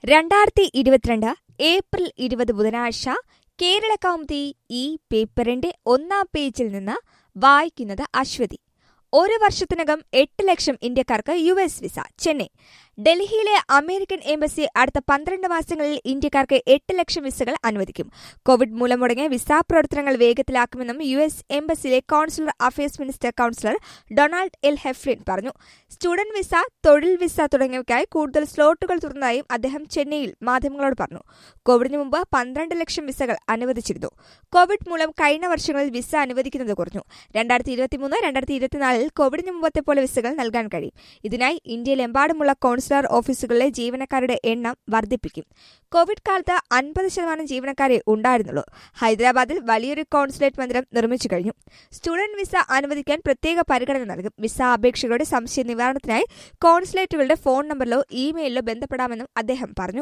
രണ്ടായിരത്തി ഇരുപത്തിരണ്ട് ഏപ്രിൽ ഇരുപത് ബുധനാഴ്ച കേരള കൗമുദി ഈ പേപ്പറിന്റെ ഒന്നാം പേജിൽ നിന്ന് വായിക്കുന്നത് അശ്വതി ഒരു വർഷത്തിനകം എട്ട് ലക്ഷം ഇന്ത്യക്കാർക്ക് യു എസ് വിസ ചെന്നൈ ഡൽഹിയിലെ അമേരിക്കൻ എംബസി അടുത്ത പന്ത്രണ്ട് മാസങ്ങളിൽ ഇന്ത്യക്കാർക്ക് എട്ട് ലക്ഷം വിസകൾ അനുവദിക്കും കോവിഡ് മൂലം മുടങ്ങിയ വിസ പ്രവർത്തനങ്ങൾ വേഗത്തിലാക്കുമെന്നും യു എസ് എംബസിയിലെ consular affairs minister counsellor Donald L Heffrin പറഞ്ഞു സ്റ്റുഡന്റ് വിസ തൊഴിൽ വിസ തുടങ്ങിയവയ്ക്കായി കൂടുതൽ സ്ലോട്ടുകൾ തുറന്നതായും അദ്ദേഹം ചെന്നൈയിൽ മാധ്യമങ്ങളോട് പറഞ്ഞു കോവിഡിന് മുമ്പ് പന്ത്രണ്ട് ലക്ഷം വിസകൾ അനുവദിച്ചിരുന്നു കോവിഡ് മൂലം കഴിഞ്ഞ വർഷങ്ങളിൽ വിസ അനുവദിക്കുന്നത് കുറഞ്ഞു രണ്ടായിരത്തി ഇരുപത്തിമൂന്ന് രണ്ടായിരത്തി ഇരുപത്തിനാലിൽ കോവിഡിന് മുമ്പത്തെ പോലെ വിസകൾ നൽകാൻ കഴിയും ഇതിനായി ഇന്ത്യയിലെമ്പാടുമുള്ള കോൺസുലർ ഓഫീസുകളിലെ ജീവനക്കാരുടെ എണ്ണം വർദ്ധിപ്പിക്കും കോവിഡ് കാലത്ത് അൻപത് ശതമാനം ജീവനക്കാരെ ഉണ്ടായിരുന്നുള്ളൂ ഹൈദരാബാദിൽ വലിയൊരു കോൺസുലേറ്റ് മന്ദിരം നിർമ്മിച്ചു കഴിഞ്ഞു സ്റ്റുഡന്റ് വിസ അനുവദിക്കാൻ പ്രത്യേക പരിഗണന നൽകും വിസ അപേക്ഷകരുടെ സംശയ നിവാരണത്തിനായി കോൺസുലേറ്റുകളുടെ ഫോൺ നമ്പറിലോ ഇമെയിലിലോ ബന്ധപ്പെടാമെന്നും അദ്ദേഹം പറഞ്ഞു